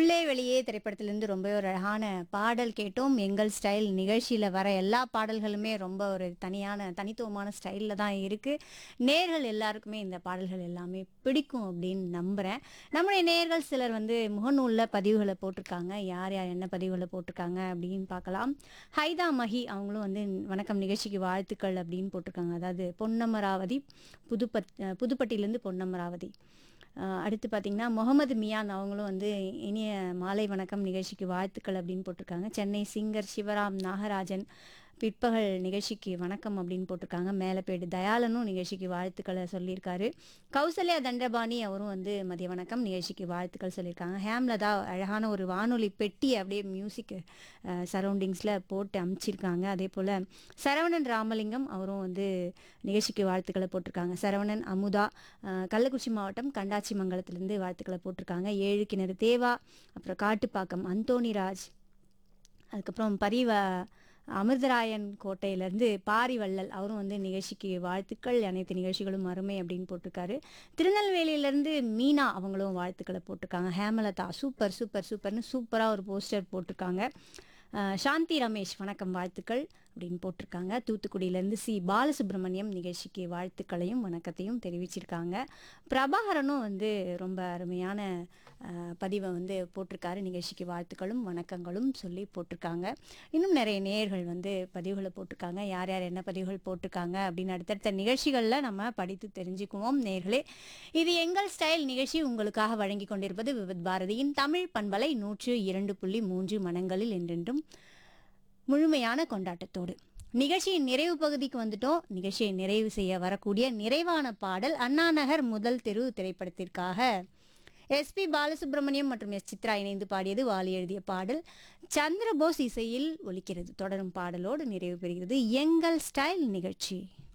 உள்ளே வெளியே திரைப்படத்திலிருந்து ரொம்ப ஒரு அழகான பாடல் கேட்டோம் எங்கள் ஸ்டைல் நிகழ்ச்சியில் வர எல்லா பாடல்களுமே ரொம்ப ஒரு தனியான தனித்துவமான ஸ்டைலில் தான் இருக்குது நேர்கள் எல்லாருக்குமே இந்த பாடல்கள் எல்லாமே பிடிக்கும் அப்படின்னு நம்புகிறேன் நம்முடைய நேர்கள் சிலர் வந்து முகநூலில் பதிவுகளை போட்டிருக்காங்க யார் யார் என்ன பதிவுகளை போட்டிருக்காங்க அப்படின்னு பார்க்கலாம் ஹைதா மஹி அவங்களும் வந்து வணக்கம் நிகழ்ச்சிக்கு வாழ்த்துக்கள் அப்படின்னு போட்டிருக்காங்க அதாவது பொன்னமராவதி புதுப்பட் புதுப்பட்டியிலேருந்து பொன்னமராவதி அஹ் அடுத்து பார்த்தீங்கன்னா முகமது மியான் அவங்களும் வந்து இனிய மாலை வணக்கம் நிகழ்ச்சிக்கு வாழ்த்துக்கள் அப்படின்னு போட்டிருக்காங்க சென்னை சிங்கர் சிவராம் நாகராஜன் பிற்பகல் நிகழ்ச்சிக்கு வணக்கம் அப்படின்னு போட்டிருக்காங்க மேலப்பேடு தயாளனும் நிகழ்ச்சிக்கு வாழ்த்துக்களை சொல்லியிருக்காரு கௌசல்யா தண்டபாணி அவரும் வந்து மதிய வணக்கம் நிகழ்ச்சிக்கு வாழ்த்துக்கள் சொல்லியிருக்காங்க ஹேம்லதா அழகான ஒரு வானொலி பெட்டி அப்படியே மியூசிக் சரௌண்டிங்ஸில் போட்டு அமைச்சிருக்காங்க அதே போல் சரவணன் ராமலிங்கம் அவரும் வந்து நிகழ்ச்சிக்கு வாழ்த்துக்களை போட்டிருக்காங்க சரவணன் அமுதா அஹ், கள்ளக்குறிச்சி மாவட்டம் கண்டாச்சி மங்கலத்திலேருந்து வாழ்த்துக்களை போட்டிருக்காங்க ஏழு கிணறு தேவா அப்புறம் காட்டுப்பாக்கம் அந்தோணிராஜ் அதுக்கப்புறம் பரிவ அமிர்தராயன் கோட்டையிலேருந்து பாரிவள்ளல் அவரும் வந்து நிகழ்ச்சிக்கு வாழ்த்துக்கள் அனைத்து நிகழ்ச்சிகளும் அருமை அப்படின்னு போட்டிருக்காரு திருநெல்வேலியிலேருந்து மீனா அவங்களும் வாழ்த்துக்களை போட்டிருக்காங்க ஹேமலதா சூப்பர் சூப்பர் சூப்பர்னு சூப்பராக ஒரு போஸ்டர் போட்டிருக்காங்க அஹ், சாந்தி ரமேஷ் வணக்கம் வாழ்த்துக்கள் அப்படின்னு போட்டிருக்காங்க தூத்துக்குடியிலேருந்து சி பாலசுப்ரமணியம் நிகழ்ச்சிக்கு வாழ்த்துக்களையும் வணக்கத்தையும் தெரிவிச்சிருக்காங்க பிரபாகரனும் வந்து ரொம்ப அருமையான அஹ், பதிவை வந்து போட்டிருக்காரு நிகழ்ச்சிக்கு வாழ்த்துக்களும் வணக்கங்களும் சொல்லி போட்டிருக்காங்க இன்னும் நிறைய நேயர்கள் வந்து பதிவுகளை போட்டிருக்காங்க யார் யார் என்ன பதிவுகள் போட்டிருக்காங்க அப்படின்னு அடுத்தடுத்த நிகழ்ச்சிகளில் நம்ம படித்து தெரிஞ்சுக்குவோம் நேர்களே இது எங்கள் ஸ்டைல் நிகழ்ச்சி உங்களுக்காக வழங்கி கொண்டிருப்பது விவித் பாரதியின் தமிழ் பண்பலை நூற்று இரண்டு புள்ளி மூன்று மனங்களில் என்றென்றும் முழுமையான கொண்டாட்டத்தோடு நிகழ்ச்சியின் நிறைவு பகுதிக்கு வந்துட்டோம் நிகழ்ச்சியை நிறைவு செய்ய வரக்கூடிய நிறைவான பாடல் அண்ணா நகர் முதல் தெரு திரைப்படத்திற்காக எஸ்பி பாலசுப்ரமணியம் மற்றும் எஸ் சித்ரா இணைந்து பாடியது வாலி எழுதிய பாடல் சந்திரபோஸ் இசையில் ஒலிக்கிறது தொடரும் பாடலோடு நிறைவு பெறுகிறது எங்கள் ஸ்டைல் நிகழ்ச்சி